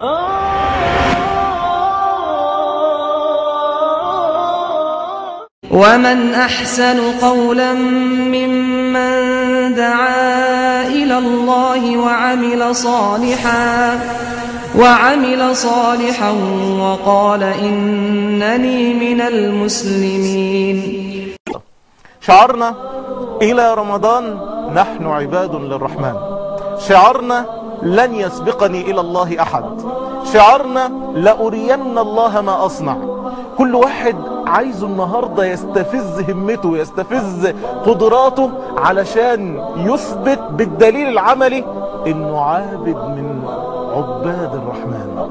ومن أحسن قولا ممن دعا إلى الله وعمل صالحا وعمل صالحا وقال إنني من المسلمين شعرنا إلى رمضان نحن عباد للرحمن شعرنا لن يسبقني إلى الله أحد شعرنا لأرين الله ما أصنع كل واحد عايزه النهاردة يستفز همته يستفز قدراته علشان يثبت بالدليل العملي انه عابد من عباد الرحمن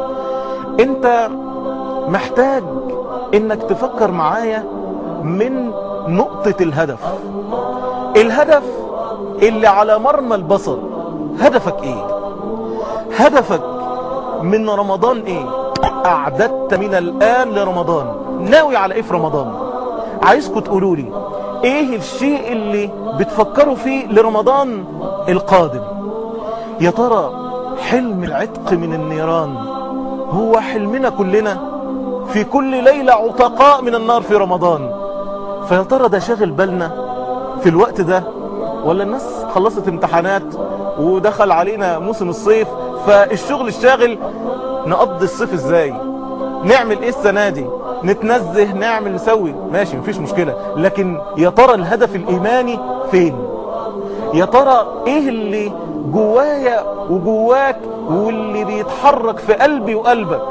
انت محتاج انك تفكر معايا من نقطة الهدف الهدف اللي على مرمى البصر هدفك ايه هدفك من رمضان ايه اعددت من الان لرمضان ناوي على ايه في رمضان عايزكم تقولوا لي ايه الشيء اللي بتفكروا فيه لرمضان القادم يا ترى حلم العتق من النيران هو حلمنا كلنا في كل ليلة عتقاء من النار في رمضان فيا ترى ده شاغل بالنا في الوقت ده ولا الناس خلصت امتحانات ودخل علينا موسم الصيف فالشغل الشاغل نقضي الصيف ازاي نعمل ايه السنة دي نتنزه نعمل نسوي ماشي مفيش مشكلة لكن يا ترى الهدف الايماني فين يا ترى ايه اللي جوايا وجواك واللي بيتحرك في قلبي وقلبك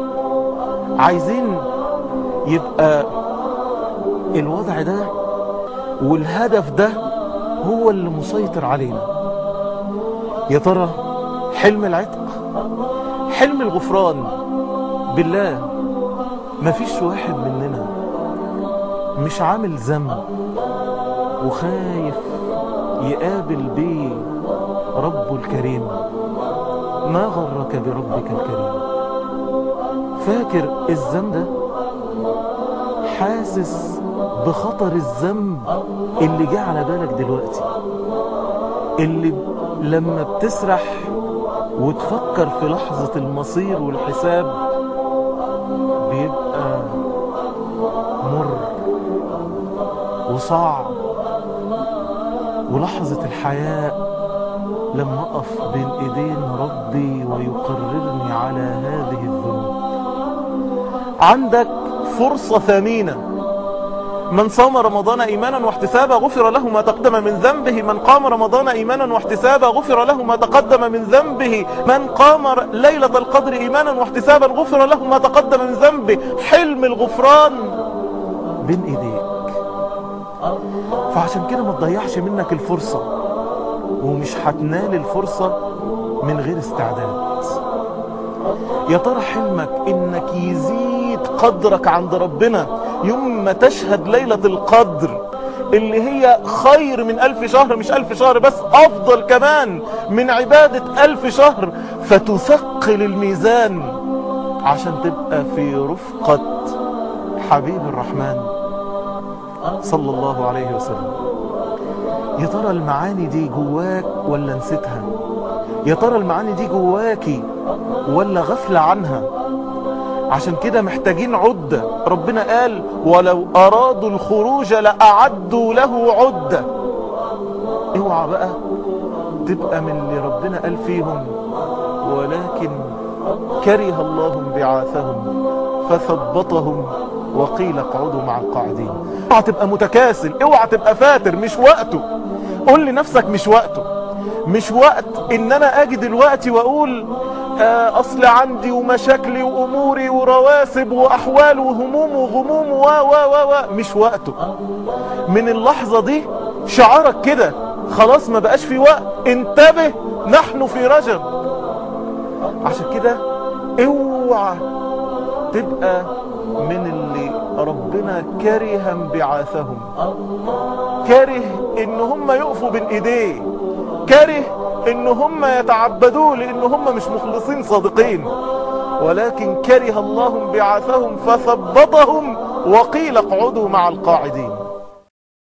عايزين يبقى الوضع ده والهدف ده هو اللي مسيطر علينا يا ترى حلم العتق حلم الغفران بالله مفيش واحد مننا مش عامل ذنب وخايف يقابل بيه ربه الكريم ما غرك بربك الكريم فاكر الذنب ده حاسس بخطر الذنب اللي جه على بالك دلوقتي اللي لما بتسرح وتفكر في لحظة المصير والحساب بيبقى مر وصعب ولحظة الحياء لما أقف بين إيدين ربي ويقررني على هذه الذنوب عندك فرصة ثمينة من صام رمضان إيمانا واحتسابا غفر له ما تقدم من ذنبه من قام رمضان إيمانا واحتسابا غفر له ما تقدم من ذنبه من قام ليلة القدر إيمانا واحتسابا غفر له ما تقدم من ذنبه حلم الغفران بين إيديك فعشان كده ما تضيعش منك الفرصة ومش هتنال الفرصة من غير استعداد يا ترى حلمك انك يزيد قدرك عند ربنا يوم ما تشهد ليلة القدر اللي هي خير من ألف شهر مش ألف شهر بس أفضل كمان من عبادة ألف شهر فتثقل الميزان عشان تبقى في رفقة حبيب الرحمن صلى الله عليه وسلم يا ترى المعاني دي جواك ولا نسيتها يا ترى المعاني دي جواكي ولا غفلة عنها عشان كده محتاجين عدة ربنا قال ولو أرادوا الخروج لأعدوا له عدة اوعى بقى تبقى من اللي ربنا قال فيهم ولكن كره الله بعاثهم فثبطهم وقيل اقعدوا مع القاعدين اوعى تبقى متكاسل اوعى تبقى فاتر مش وقته قول لنفسك مش وقته مش وقت ان انا اجي دلوقتي واقول آه اصل عندي ومشاكلي واموري ورواسب واحوال وهموم وغموم و و و و مش وقته من اللحظة دي شعارك كده خلاص ما بقاش في وقت انتبه نحن في رجب عشان كده اوعى تبقى من اللي ربنا كره انبعاثهم كره ان هم يقفوا بين ايديه كره ان هم يتعبدوه لان هم مش مخلصين صادقين ولكن كره الله انبعاثهم فثبطهم وقيل اقعدوا مع القاعدين